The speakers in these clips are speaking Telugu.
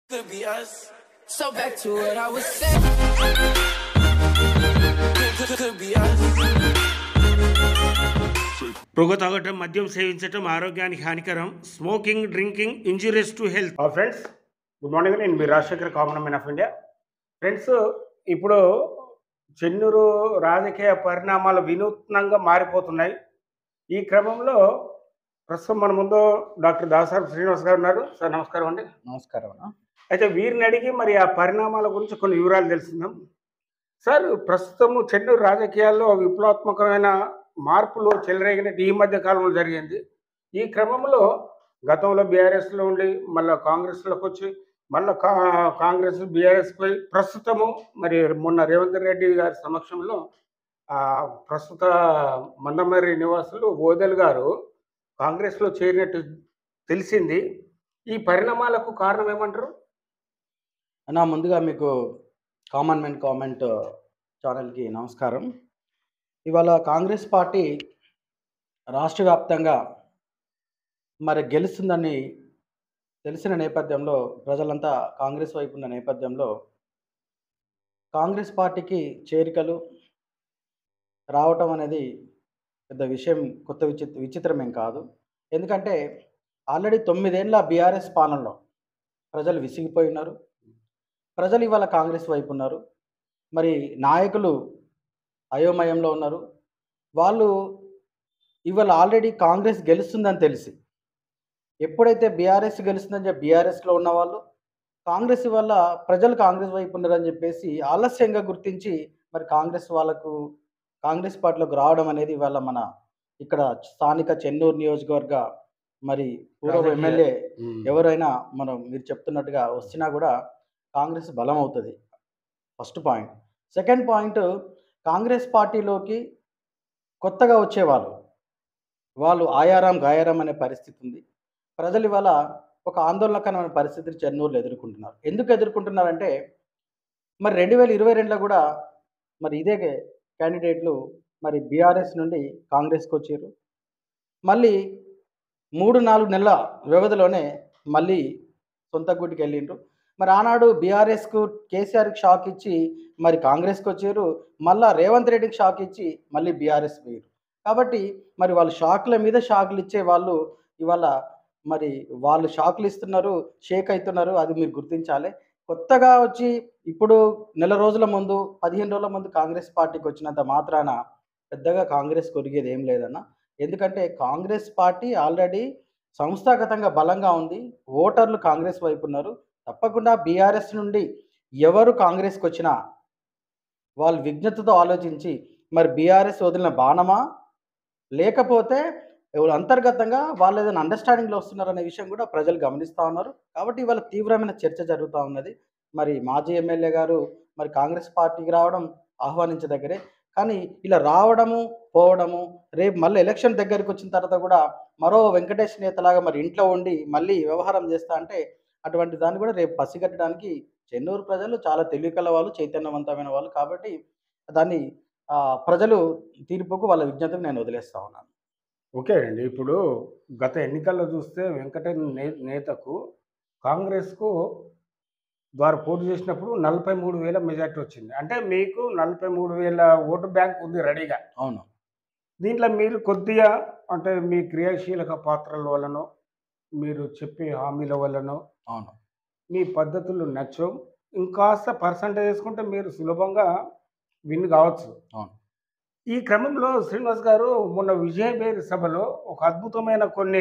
Could be us. So back to what I was saying. Could, could, could be us. పొగ తాగటం మద్యం సేవించటం ఆరోగ్యానికి హానికరం smoking drinking injurious to health friends good morning నేను మీ Rajasekhar common man of India friends ఇప్పుడు చెన్నూరు రాజకీయ పరిణామాలు వినూత్నంగా మారిపోతున్నాయి ఈ క్రమంలో ప్రస్తుతం మన ముందు డాక్టర్ దాసారు శ్రీనివాస్ గారు ఉన్నారు సార్ నమస్కారం అండి నమస్కారం అన్న అయితే వీరిని అడిగి మరి ఆ పరిణామాల గురించి కొన్ని వివరాలు తెలుసుకుందాం సార్ ప్రస్తుతము చెన్నూరు రాజకీయాల్లో విప్లవాత్మకమైన మార్పులు చెలరేగినట్టు ఈ మధ్య కాలంలో జరిగింది ఈ క్రమంలో గతంలో బీఆర్ఎస్లో ఉండి మళ్ళీ కాంగ్రెస్లోకి వచ్చి మళ్ళీ కా కాంగ్రెస్ బీఆర్ఎస్ పోయి ప్రస్తుతము మరి మొన్న రేవంత్ రెడ్డి గారి సమక్షంలో ఆ, ప్రస్తుత మందమర్రి నివాసులు ఓదెల్ గారు కాంగ్రెస్లో చేరినట్టు తెలిసింది ఈ పరిణామాలకు కారణం ఏమంటారు అన్న ముందుగా మీకు కామన్ మ్యాన్ కామెంట్ ఛానల్కి నమస్కారం ఇవాళ కాంగ్రెస్ పార్టీ రాష్ట్ర వ్యాప్తంగా మరి గెలుస్తుందని తెలిసిన నేపథ్యంలో ప్రజలంతా కాంగ్రెస్ వైపు ఉన్న నేపథ్యంలో కాంగ్రెస్ పార్టీకి చేరికలు రావటం అనేది పెద్ద విషయం కొత్త విచిత్ర విచిత్రమేం కాదు ఎందుకంటే ఆల్రెడీ తొమ్మిదేళ్ల బీఆర్ఎస్ పాలనలో ప్రజలు విసిగిపోయి ఉన్నారు ప్రజలు ఇవాళ కాంగ్రెస్ వైపు ఉన్నారు మరి నాయకులు అయోమయంలో ఉన్నారు వాళ్ళు ఇవాళ ఆల్రెడీ కాంగ్రెస్ గెలుస్తుందని తెలిసి ఎప్పుడైతే బీఆర్ఎస్ గెలుస్తుందని చెప్పి బీఆర్ఎస్లో ఉన్న వాళ్ళు కాంగ్రెస్ వల్ల ప్రజలు కాంగ్రెస్ వైపు ఉన్నారని చెప్పేసి ఆలస్యంగా గుర్తించి మరి కాంగ్రెస్ వాళ్ళకు కాంగ్రెస్ పార్టీలోకి రావడం అనేది ఇవాళ మన ఇక్కడ స్థానిక చెన్నూరు నియోజకవర్గ మరి పూర్వ రాజకీయ- ఎమ్మెల్యే ఎవరైనా మనం మీరు చెప్తున్నట్టుగా వచ్చినా కూడా కాంగ్రెస్ బలం అవుతుంది first point second point Congress పార్టీలోకి కొత్తగా వచ్చేవాళ్ళు వాళ్ళు ఆయారాం గాయారాం అనే పరిస్థితి ఉంది ప్రజలు ఇవాళ ఒక ఆందోళనకరమైన పరిస్థితిని చెన్నూరులో ఎదుర్కొంటున్నారు ఎందుకు ఎదుర్కొంటున్నారంటే మరి రెండు వేల ఇరవై రెండులో కూడా మరి ఇదే క్యాండిడేట్లు మరి బీఆర్ఎస్ నుండి కాంగ్రెస్కి వచ్చారు మళ్ళీ మూడు నాలుగు నెలల వ్యవధిలోనే మళ్ళీ సొంత గూటికి వెళ్ళిండ్రు మరి ఆనాడు బీఆర్ఎస్కు కేసీఆర్కి షాక్ ఇచ్చి మరి కాంగ్రెస్కి వచ్చారు మళ్ళా రేవంత్ రెడ్డికి షాక్ ఇచ్చి మళ్ళీ బీఆర్ఎస్ పోయారు కాబట్టి మరి వాళ్ళు షాక్ల మీద షాకులు ఇచ్చే వాళ్ళు ఇవాళ మరి వాళ్ళు షాకులు ఇస్తున్నారు షేక్ అవుతున్నారు అది మీరు గుర్తించాలి కొత్తగా వచ్చి ఇప్పుడు నెల రోజుల ముందు పదిహేను రోజుల ముందు కాంగ్రెస్ పార్టీకి వచ్చినంత మాత్రాన పెద్దగా కాంగ్రెస్ కొరిగేది ఏం లేదన్న ఎందుకంటే కాంగ్రెస్ పార్టీ ఆల్రెడీ సంస్థాగతంగా బలంగా ఉంది ఓటర్లు కాంగ్రెస్ వైపు ఉన్నారు తప్పకుండా బీఆర్ఎస్ నుండి ఎవరు కాంగ్రెస్కి వచ్చినా వాళ్ళు విజ్ఞతతో ఆలోచించి మరి బీఆర్ఎస్ వదిలిన బాణమా లేకపోతే ఎవరు అంతర్గతంగా వాళ్ళు ఏదైనా అండర్స్టాండింగ్లో వస్తున్నారనే విషయం కూడా ప్రజలు గమనిస్తూ ఉన్నారు కాబట్టి ఇవాళ తీవ్రమైన చర్చ జరుగుతూ ఉన్నది మరి మాజీ ఎమ్మెల్యే గారు మరి కాంగ్రెస్ పార్టీకి రావడం ఆహ్వానించదగ్గరే కానీ ఇలా రావడము పోవడము రేపు మళ్ళీ ఎలక్షన్ దగ్గరికి వచ్చిన తర్వాత కూడా మరో వెంకటేష్ నేతలాగా మరి ఇంట్లో ఉండి మళ్ళీ వ్యవహారం చేస్తా అంటే అటువంటి దాన్ని కూడా రేపు పసిగట్టడానికి చెన్నూరు ప్రజలు చాలా తెలివికల వాళ్ళు చైతన్యవంతమైన వాళ్ళు కాబట్టి దాన్ని ఆ, ప్రజలు తీర్పుకు వాళ్ళ విజ్ఞతకు నేను వదిలేస్తా ఉన్నాను ఓకే అండి ఇప్పుడు గత ఎన్నికల్లో చూస్తే వెంకటేష్ నే నేతకు కాంగ్రెస్కు ద్వారా పోటీ చేసినప్పుడు నలభై మూడు వేల మెజార్టీ వచ్చింది అంటే మీకు నలభై మూడు వేల ఓటు బ్యాంక్ ఉంది రెడీగా అవును దీంట్లో మీరు కొద్దిగా అంటే మీ క్రియాశీలక పాత్రల వలన మీరు చెప్పే హామీల వలన అవును మీ పద్ధతులు నచ్చవు ఇంకాస్త పర్సంటేజ్ వేసుకుంటే మీరు సులభంగా విన్ కావచ్చు అవును. ఈ క్రమంలో శ్రీనివాస్ గారు మొన్న విజయబేరి సభలో ఒక అద్భుతమైన కొన్ని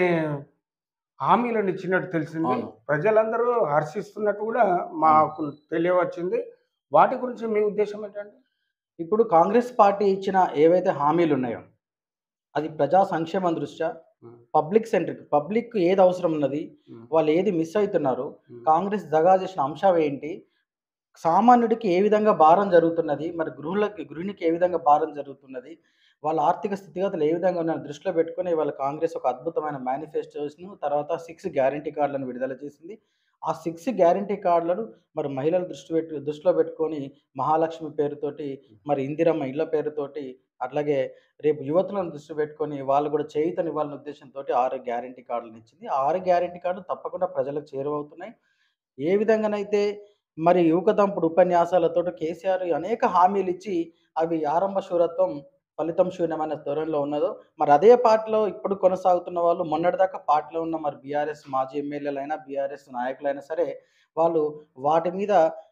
హామీలను ఇచ్చినట్టు తెలిసింది అవును. ప్రజలందరూ హర్షిస్తున్నట్టు కూడా మాకు తెలియవచ్చింది వాటి గురించి మీ ఉద్దేశం ఏంటండి ఇప్పుడు కాంగ్రెస్ పార్టీ ఇచ్చిన ఏవైతే హామీలు ఉన్నాయో అది ప్రజా సంక్షేమం దృష్ట్యా Hmm. పబ్లిక్ సెంట్రిక్ పబ్లిక్ ఏది అవసరం ఉన్నది Hmm. వాళ్ళు ఏది మిస్ అవుతున్నారు Hmm. కాంగ్రెస్ దగా చేసిన అంశం ఏంటి సామాన్యుడికి ఏ విధంగా భారం జరుగుతున్నది మరి గృహులకి గృహిణికి ఏ విధంగా భారం జరుగుతున్నది వాళ్ళ ఆర్థిక స్థితిగతులు ఏ విధంగా ఉన్నాయో దృష్టిలో పెట్టుకుని వాళ్ళ కాంగ్రెస్ ఒక అద్భుతమైన మేనిఫెస్టోస్ను తర్వాత సిక్స్ గ్యారంటీ కార్డులను విడుదల చేసింది ఆ సిక్స్ గ్యారంటీ కార్డులను మరి మహిళలు దృష్టి పెట్టు దృష్టిలో పెట్టుకొని మహాలక్ష్మి పేరుతోటి మరి ఇందిరమ్మ ఇళ్ళ పేరుతోటి అట్లాగే రేపు యువతులను దృష్టి పెట్టుకొని వాళ్ళు కూడా చేయుతనివ్వాలనే ఉద్దేశంతో ఆరు గ్యారంటీ కార్డులను ఇచ్చింది ఆ ఆరు గ్యారంటీ కార్డులు తప్పకుండా ప్రజలకు చేరువవుతున్నాయి ఏ విధంగానైతే మరి యువకదంపుడు ఉపన్యాసాలతో కేసీఆర్ అనేక హామీలు ఇచ్చి అవి ఆరంభ శూరత్వం ఫలితం శూన్యమైన ధోరణిలో ఉన్నదో మరి అదే పార్టీలో ఇప్పుడు కొనసాగుతున్న వాళ్ళు మొన్నటిదాకా పార్టీలో ఉన్న మరి బీఆర్ఎస్ మాజీ ఎమ్మెల్యేలైనా బీఆర్ఎస్ నాయకులైనా సరే వాళ్ళు వాటి మీద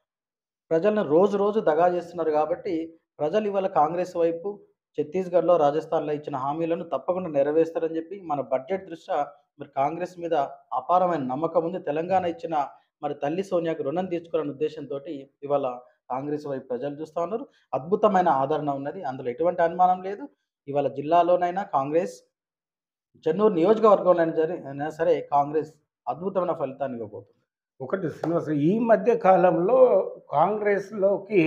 ప్రజలను రోజు రోజు దగా చేస్తున్నారు కాబట్టి ప్రజలు ఇవాళ కాంగ్రెస్ వైపు ఛత్తీస్గఢ్లో రాజస్థాన్లో ఇచ్చిన హామీలను తప్పకుండా నెరవేరుస్తారని చెప్పి మన బడ్జెట్ దృష్ట్యా మరి కాంగ్రెస్ మీద అపారమైన నమ్మకం ఉంది తెలంగాణ ఇచ్చిన మరి తల్లి సోనియాకు రుణం తీర్చుకోవాలనే ఉద్దేశంతో ఇవాళ కాంగ్రెస్ వైపు ప్రజలు చూస్తూ ఉన్నారు అద్భుతమైన ఆదరణ ఉన్నది అందులో ఎటువంటి అనుమానం లేదు ఇవాళ జిల్లాలోనైనా కాంగ్రెస్ చెన్నూరు నియోజకవర్గంలో జరి అయినా సరే కాంగ్రెస్ అద్భుతమైన ఫలితాన్ని ఇవ్వబోతుంది ఒకటి శ్రీనివాస ఈ మధ్య కాలంలో కాంగ్రెస్లోకి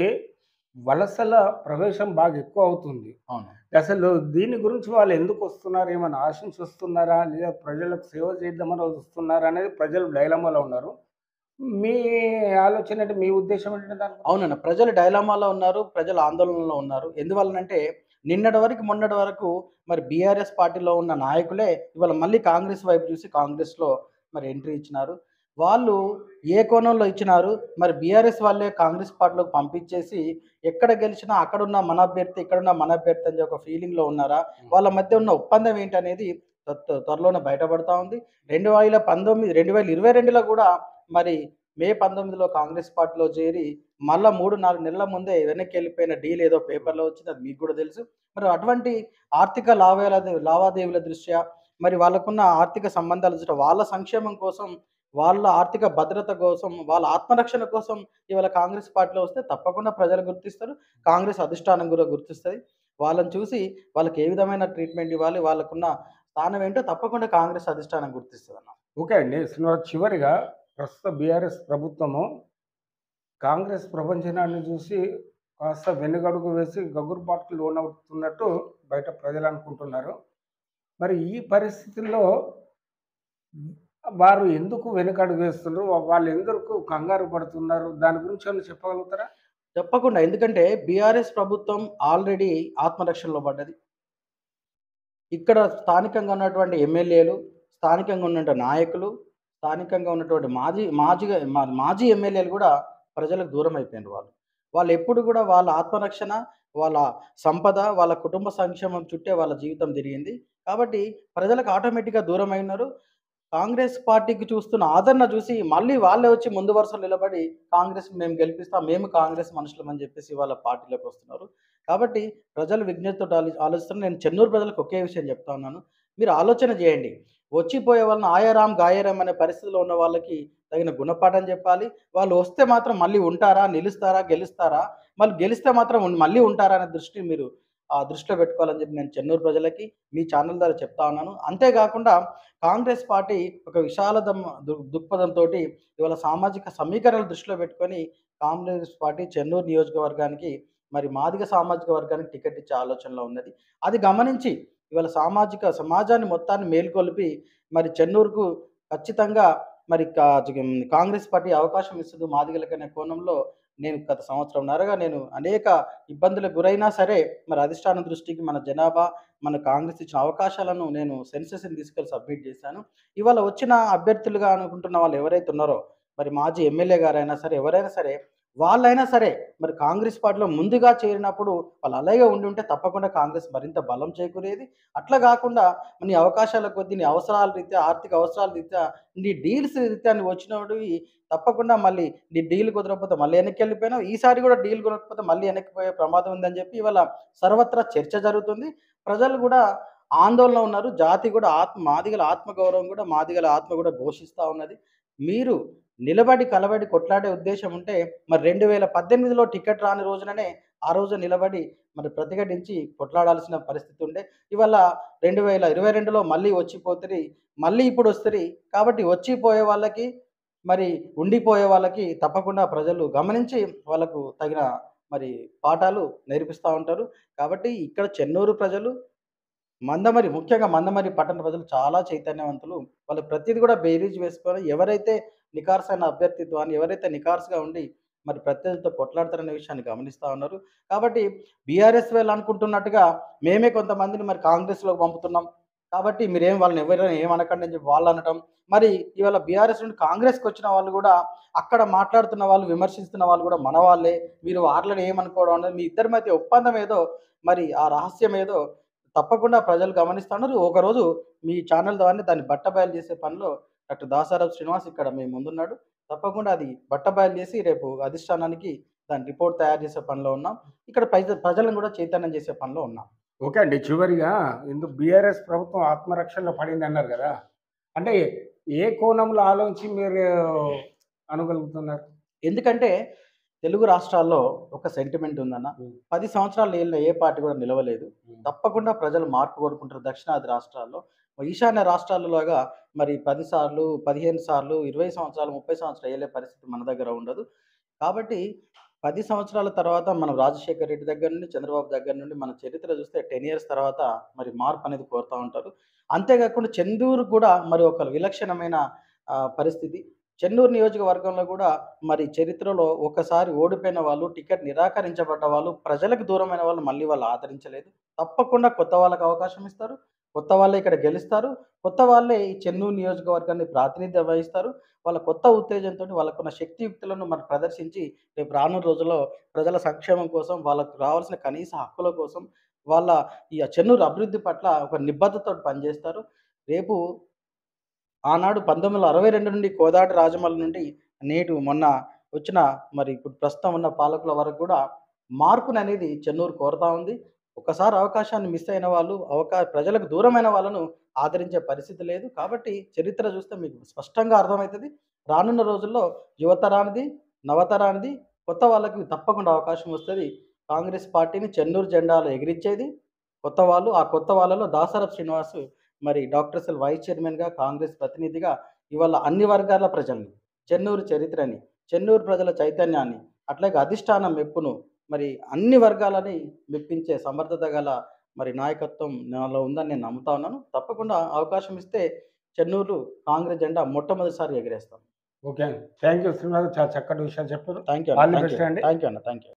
వలసల ప్రవేశం బాగా ఎక్కువ అవుతుంది అవును అసలు దీని గురించి వాళ్ళు ఎందుకు వస్తున్నారు ఏమైనా ఆశించి వస్తున్నారా లేదా ప్రజలకు సేవ చేద్దామని వస్తున్నారా అనేది ప్రజలు డైలమాలో ఉన్నారు మీ ఆలోచన అంటే మీ ఉద్దేశం ఏంటంటే దాని గురించి? అవునన్న ప్రజలు డైలామాలో ఉన్నారు ప్రజలు ఆందోళనలో ఉన్నారు ఎందువల్లనంటే నిన్నటి వరకు మొన్నటి వరకు మరి బీఆర్ఎస్ పార్టీలో ఉన్న నాయకులే ఇవాళ మళ్ళీ కాంగ్రెస్ వైపు చూసి కాంగ్రెస్లో మరి ఎంట్రీ ఇచ్చినారు వాళ్ళు ఏ కోణంలో ఇచ్చినారు మరి బీఆర్ఎస్ వాళ్ళే కాంగ్రెస్ పార్టీలోకి పంపించేసి ఎక్కడ గెలిచినా అక్కడున్న మన అభ్యర్థి ఇక్కడున్న మన అభ్యర్థి అని ఒక ఫీలింగ్లో ఉన్నారా వాళ్ళ మధ్య ఉన్న ఒప్పందం ఏంటనేది త్వ- త్వ- త్వరలోనే బయటపడతా ఉంది రెండు వేల పంతొమ్మిది రెండు వేల ఇరవై రెండులో కూడా మరి మే పంతొమ్మిదిలో కాంగ్రెస్ పార్టీలో చేరి మళ్ళా మూడు నాలుగు నెలల ముందే వెనక్కి వెళ్ళిపోయిన డీల్ ఏదో పేపర్లో వచ్చింది అది మీకు కూడా తెలుసు మరి అటువంటి ఆర్థిక లావాదేవీ లావాదేవీల దృష్ట్యా మరి వాళ్ళకున్న ఆర్థిక సంబంధాల దృష్ట్యా వాళ్ళ సంక్షేమం కోసం వాళ్ళ ఆర్థిక భద్రత కోసం వాళ్ళ ఆత్మరక్షణ కోసం ఇవాళ కాంగ్రెస్ పార్టీలో వస్తే తప్పకుండా ప్రజలు గుర్తిస్తారు కాంగ్రెస్ అధిష్టానం కూడా గుర్తిస్తుంది వాళ్ళని చూసి వాళ్ళకి ఏ విధమైన ట్రీట్మెంట్ ఇవ్వాలి వాళ్ళకున్న స్థానం ఏంటో తప్పకుండా కాంగ్రెస్ అధిష్టానం గుర్తిస్తుంది అన్న ఓకే అండి శ్రీనివాస్ చివరిగా ప్రస్తుత బీఆర్ఎస్ ప్రభుత్వము కాంగ్రెస్ ప్రపంచనాన్ని చూసి కాస్త వెనుగడుగు వేసి గగురు పాటకు లోనవుతున్నట్టు బయట ప్రజలు అనుకుంటున్నారు మరి ఈ పరిస్థితుల్లో వారు ఎందుకు వెనుకడుగు వేస్తున్నారు వాళ్ళు ఎందుకు కంగారు పడుతున్నారు దాని గురించి ఏమైనా చెప్పగలుగుతారా తప్పకుండా ఎందుకంటే బీఆర్ఎస్ ప్రభుత్వం ఆల్రెడీ ఆత్మరక్షణలో పడ్డది ఇక్కడ స్థానికంగా ఉన్నటువంటి ఎమ్మెల్యేలు స్థానికంగా ఉన్నటువంటి నాయకులు స్థానికంగా ఉన్నటువంటి మాజీ మాజీ మా- మాజీ ఎమ్మెల్యేలు కూడా ప్రజలకు దూరం అయిపోయినారు వాళ్ళు వాళ్ళు ఎప్పుడు కూడా వాళ్ళ ఆత్మరక్షణ వాళ్ళ సంపద వాళ్ళ కుటుంబ సంక్షేమం చుట్టే వాళ్ళ జీవితం తిరిగింది కాబట్టి ప్రజలకు ఆటోమేటిక్గా దూరం అయినారు కాంగ్రెస్ పార్టీకి చూస్తున్న ఆదరణ చూసి మళ్ళీ వాళ్ళే వచ్చి ముందు వరుసలో నిలబడి కాంగ్రెస్ మేము గెలిపిస్తాం మేము కాంగ్రెస్ మనుషులం అని చెప్పేసి వాళ్ళ పార్టీలోకి వస్తున్నారు కాబట్టి ప్రజలు విజ్ఞతతో ఆలో- ఆలోచిస్తున్నారు నేను చెన్నూరు ప్రజలకు ఒకే విషయం చెప్తా ఉన్నాను మీరు ఆలోచన చేయండి వచ్చిపోయే వాళ్ళని ఆయారాం గాయారాం అనే పరిస్థితిలో ఉన్న వాళ్ళకి తగిన గుణపాఠం చెప్పాలి వాళ్ళు వస్తే మాత్రం మళ్ళీ ఉంటారా నిలుస్తారా గెలుస్తారా మళ్ళీ గెలిస్తే మాత్రం ఉన్- మళ్ళీ ఉంటారా అనే దృష్టి మీరు ఆ దృష్టిలో పెట్టుకోవాలని చెప్పి నేను చెన్నూరు ప్రజలకి మీ ఛానల్ ద్వారా చెప్తా ఉన్నాను అంతేకాకుండా కాంగ్రెస్ పార్టీ ఒక విశాల దృక్పథంతో ఇవాళ సామాజిక సమీకరణలు దృష్టిలో పెట్టుకొని కాంగ్రెస్ పార్టీ చెన్నూరు నియోజకవర్గానికి మరి మాదిగ సామాజిక వర్గానికి టికెట్ ఇచ్చే ఆలోచనలో ఉన్నది అది గమనించి ఇవాళ సామాజిక సమాజాన్ని మొత్తాన్ని మేల్కొల్పి మరి చెన్నూరుకు ఖచ్చితంగా మరి కా- కాంగ్రెస్ పార్టీ అవకాశం ఇస్తుంది మాదిగలకనే కోణంలో నేను గత సంవత్సరంన్నరగా నేను అనేక ఇబ్బందులకు గురైనా సరే మరి అధిష్టానం దృష్టికి మన జనాభా మన కాంగ్రెస్ ఇచ్చిన అవకాశాలను నేను సెన్సెస్ని తీసుకెళ్ళి సబ్మిట్ చేశాను ఇవాళ వచ్చిన అభ్యర్థులుగా అనుకుంటున్న వాళ్ళు ఎవరైతే ఉన్నారో మరి మాజీ ఎమ్మెల్యే గారైనా సరే ఎవరైనా సరే వాళ్ళైనా సరే మరి కాంగ్రెస్ పార్టీలో ముందుగా చేరినప్పుడు వాళ్ళు అలాగే ఉండి ఉంటే తప్పకుండా కాంగ్రెస్ మరింత బలం చేకూరేది అట్లా కాకుండా నీ అవకాశాల కొద్దీ నీ అవసరాల రీత్యా ఆర్థిక అవసరాల రీత్యా నీ డీల్స్ రీత్యా నువ్వు వచ్చినవి తప్పకుండా మళ్ళీ నీ డీల్ కుదరకపోతే మళ్ళీ వెనక్కి వెళ్ళిపోయినావు ఈసారి కూడా డీల్ కుదరకపోతే మళ్ళీ వెనక్కిపోయే ప్రమాదం ఉందని చెప్పి ఇవాళ సర్వత్రా చర్చ జరుగుతుంది ప్రజలు కూడా ఆందోళన ఉన్నారు జాతి కూడా ఆత్మ మాదిగల ఆత్మగౌరవం కూడా మాదిగల ఆత్మ కూడా ఘోషిస్తూ ఉన్నది మీరు నిలబడి కలబడి కొట్లాడే ఉద్దేశం ఉంటే మరి రెండు వేల పద్దెనిమిదిలో టికెట్ రాని రోజుననే ఆ రోజు నిలబడి మరి ప్రతిఘటించి కొట్లాడాల్సిన పరిస్థితి ఉండే ఇవాళ రెండు వేల ఇరవై రెండులో మళ్ళీ వచ్చిపోతుంది మళ్ళీ ఇప్పుడు వస్తుంది కాబట్టి వచ్చిపోయే వాళ్ళకి మరి ఉండిపోయే వాళ్ళకి తప్పకుండా ప్రజలు గమనించి వాళ్ళకు తగిన మరి పాఠాలు నేర్పిస్తూ ఉంటారు కాబట్టి ఇక్కడ చెన్నూరు ప్రజలు మందమరి ముఖ్యంగా మందమరి పట్టణ ప్రజలు చాలా చైతన్యవంతులు వాళ్ళు ప్రతిదీ కూడా బేరీజ్ వేసుకొని ఎవరైతే నికార్సైన అభ్యర్థిత్వాన్ని ఎవరైతే నికార్స్గా ఉండి మరి ప్రత్యర్థితో కొట్లాడతారనే విషయాన్ని గమనిస్తూ ఉన్నారు కాబట్టి బీఆర్ఎస్ వాళ్ళు అనుకుంటున్నట్టుగా మేమే కొంతమందిని మరి కాంగ్రెస్లోకి పంపుతున్నాం కాబట్టి మీరేం వాళ్ళని ఎవరైనా ఏమనకండి అని చెప్పి వాళ్ళు అనటం మరి ఇవాళ బీఆర్ఎస్ నుండి కాంగ్రెస్కి వచ్చిన వాళ్ళు కూడా అక్కడ మాట్లాడుతున్న వాళ్ళు విమర్శిస్తున్న వాళ్ళు కూడా మన వాళ్ళే మీరు వాళ్ళని ఏమనుకోవడం అనేది మీ ఇద్దరి మధ్య ఒప్పందం ఏదో మరి ఆ రహస్యం ఏదో తప్పకుండా ప్రజలు గమనిస్తున్నారు ఒకరోజు మీ ఛానల్ ద్వారా దాన్ని బట్టబయలు చేసే పనిలో డాక్టర్ దాసారావు శ్రీనివాస్ ఇక్కడ మీ ముందున్నాడు తప్పకుండా అది బట్టబయలు చేసి రేపు అధిష్టానానికి దాని రిపోర్ట్ తయారు చేసే పనిలో ఉన్నాం ఇక్కడ ప్రజ ప్రజలను కూడా చైతన్యం చేసే పనిలో ఉన్నాం ఓకే అండి చివరిగా ఇందుకు బీఆర్ఎస్ ప్రభుత్వం ఆత్మరక్షణలో పడింది అన్నారు కదా అంటే ఏ కోణంలో ఆలోచించి మీరు అనగలుగుతున్నారు ఎందుకంటే తెలుగు రాష్ట్రాల్లో ఒక సెంటిమెంట్ ఉందన్న Hmm. పది సంవత్సరాలు ఏళ్ళ ఏ పార్టీ కూడా నిలవలేదు తప్పకుండా ప్రజలు మార్పు కోరుకుంటారు దక్షిణాది రాష్ట్రాల్లో ఈశాన్య రాష్ట్రాలలోగా మరి పది సార్లు పదిహేను సార్లు ఇరవై సంవత్సరాలు ముప్పై సంవత్సరాలు వెళ్ళే పరిస్థితి మన దగ్గర ఉండదు కాబట్టి పది సంవత్సరాల తర్వాత మనం రాజశేఖర్ రెడ్డి దగ్గర నుండి చంద్రబాబు దగ్గర నుండి మన చరిత్ర చూస్తే టెన్ ఇయర్స్ తర్వాత మరి మార్పు అనేది కోరుతూ ఉంటారు అంతేకాకుండా చెందూరు కూడా మరి ఒక విలక్షణమైన ఆ, పరిస్థితి చెన్నూరు నియోజకవర్గంలో కూడా మరి చరిత్రలో ఒకసారి ఓడిపోయిన వాళ్ళు టికెట్ నిరాకరించబడ్డ వాళ్ళు ప్రజలకు దూరమైన వాళ్ళు మళ్ళీ వాళ్ళు ఆదరించలేదు తప్పకుండా కొత్త వాళ్ళకి అవకాశం ఇస్తారు కొత్త వాళ్ళే ఇక్కడ గెలుస్తారు కొత్త వాళ్ళే ఈ చెన్నూరు నియోజకవర్గాన్ని ప్రాతినిధ్యం వహిస్తారు వాళ్ళ కొత్త ఉత్తేజంతో వాళ్ళకున్న శక్తియుక్తులను మరి ప్రదర్శించి రేపు రానున్న రోజుల్లో ప్రజల సంక్షేమం కోసం వాళ్ళకు రావాల్సిన కనీస హక్కుల కోసం వాళ్ళ ఈ చెన్నూరు అభివృద్ధి పట్ల ఒక నిబద్ధతతో పనిచేస్తారు రేపు ఆనాడు పంతొమ్మిది వందల అరవై రెండు నుండి కోదాటి రాజమల్లి నుండి నేటు మొన్న వచ్చిన మరి ఇప్పుడు ప్రస్తుతం ఉన్న పాలకుల వరకు కూడా మార్పుని అనేది చెన్నూరు కోరుతా ఉంది ఒకసారి అవకాశాన్ని మిస్ అయిన వాళ్ళు అవకా ప్రజలకు దూరమైన వాళ్ళను ఆదరించే పరిస్థితి లేదు కాబట్టి చరిత్ర చూస్తే మీకు స్పష్టంగా అర్థమవుతుంది రానున్న రోజుల్లో యువతరానిది నవతరానిది కొత్త వాళ్ళకి తప్పకుండా అవకాశం వస్తుంది కాంగ్రెస్ పార్టీని చెన్నూరు జెండాలో ఎగిరించేది కొత్త వాళ్ళు ఆ కొత్త వాళ్ళలో దాసరథ్ శ్రీనివాస్ మరి డాక్టర్ సెల్ వైస్ చైర్మన్గా కాంగ్రెస్ ప్రతినిధిగా ఇవాళ అన్ని వర్గాల ప్రజల్ని చెన్నూరు చరిత్రని చెన్నూరు ప్రజల చైతన్యాన్ని అట్లాగే అధిష్టానం మెప్పును మరి అన్ని వర్గాలని మెప్పించే సమర్థత గల మరి నాయకత్వం నాలో ఉందని నేను నమ్ముతా ఉన్నాను తప్పకుండా అవకాశం ఇస్తే చెన్నూరు కాంగ్రెస్ జెండా మొట్టమొదటిసారి ఎగిరేస్తాం ఓకే థ్యాంక్ యూ శ్రీనివాస్ చాలా చక్కటి విషయాలు చెప్పారు thank you All the best అండి. థ్యాంక్ యూ అన్న థ్యాంక్ యూ